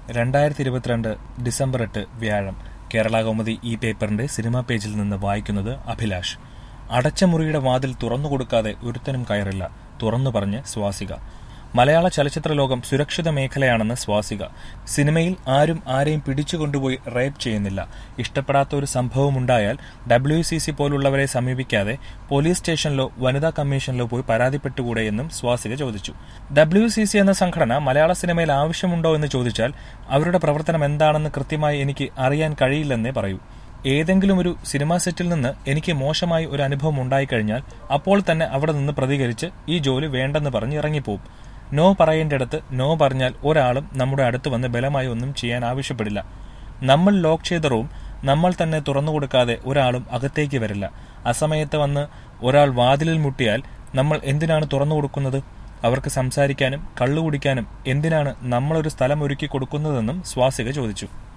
രണ്ടായിരത്തി ഇരുപത്തിരണ്ട് ഡിസംബർ എട്ട് വ്യാഴം കേരള കൗമുദി ഈ പേപ്പറിന്റെ സിനിമാ പേജിൽ നിന്ന് വായിക്കുന്നത് അഭിലാഷ് അടച്ച മുറിയുടെ വാതിൽ തുറന്നു കൊടുക്കാതെ ഒരുത്തനും കയറില്ല തുറന്നു പറഞ്ഞ് സ്വാസിക മലയാള ചലച്ചിത്ര ലോകം സുരക്ഷിത മേഖലയാണെന്ന് സ്വാസിക സിനിമയിൽ ആരും ആരെയും പിടിച്ചുകൊണ്ടുപോയി റേപ്പ് ചെയ്യുന്നില്ല ഇഷ്ടപ്പെടാത്ത ഒരു സംഭവമുണ്ടായാൽ ഡബ്ല്യു സി സി പോലുള്ളവരെ സമീപിക്കാതെ പോലീസ് സ്റ്റേഷനിലോ വനിതാ കമ്മീഷനിലോ പോയി പരാതിപ്പെട്ടുകൂടെ എന്നും സ്വാസിക ചോദിച്ചു ഡബ്ല്യു സി സി എന്ന സംഘടന മലയാള സിനിമയിൽ ആവശ്യമുണ്ടോ എന്ന് ചോദിച്ചാൽ അവരുടെ പ്രവർത്തനം എന്താണെന്ന് കൃത്യമായി എനിക്ക് അറിയാൻ കഴിയില്ലെന്നേ പറയൂ ഏതെങ്കിലും ഒരു സിനിമാ സെറ്റിൽ നിന്ന് എനിക്ക് മോശമായി ഒരു അനുഭവം ഉണ്ടായിക്കഴിഞ്ഞാൽ അപ്പോൾ തന്നെ അവിടെ നിന്ന് പ്രതികരിച്ച് ഈ ജോലി വേണ്ടെന്ന് പറഞ്ഞ് ഇറങ്ങിപ്പോവും നോ പറയേണ്ടടുത്ത് നോ പറഞ്ഞാൽ ഒരാളും നമ്മുടെ അടുത്ത് വന്ന് ബലമായി ഒന്നും ചെയ്യാൻ ആവശ്യപ്പെടില്ല നമ്മൾ ലോക്ക് ചെയ്ത റൂം നമ്മൾ തന്നെ തുറന്നു കൊടുക്കാതെ ഒരാളും അകത്തേക്ക് വരില്ല അസമയത്ത് വന്ന് ഒരാൾ വാതിലിൽ മുട്ടിയാൽ നമ്മൾ എന്തിനാണ് തുറന്നു കൊടുക്കുന്നത് അവർക്ക് സംസാരിക്കാനും കള്ളുകുടിക്കാനും എന്തിനാണ് നമ്മളൊരു സ്ഥലം ഒരുക്കി കൊടുക്കുന്നതെന്നും സ്വാസിക ചോദിച്ചു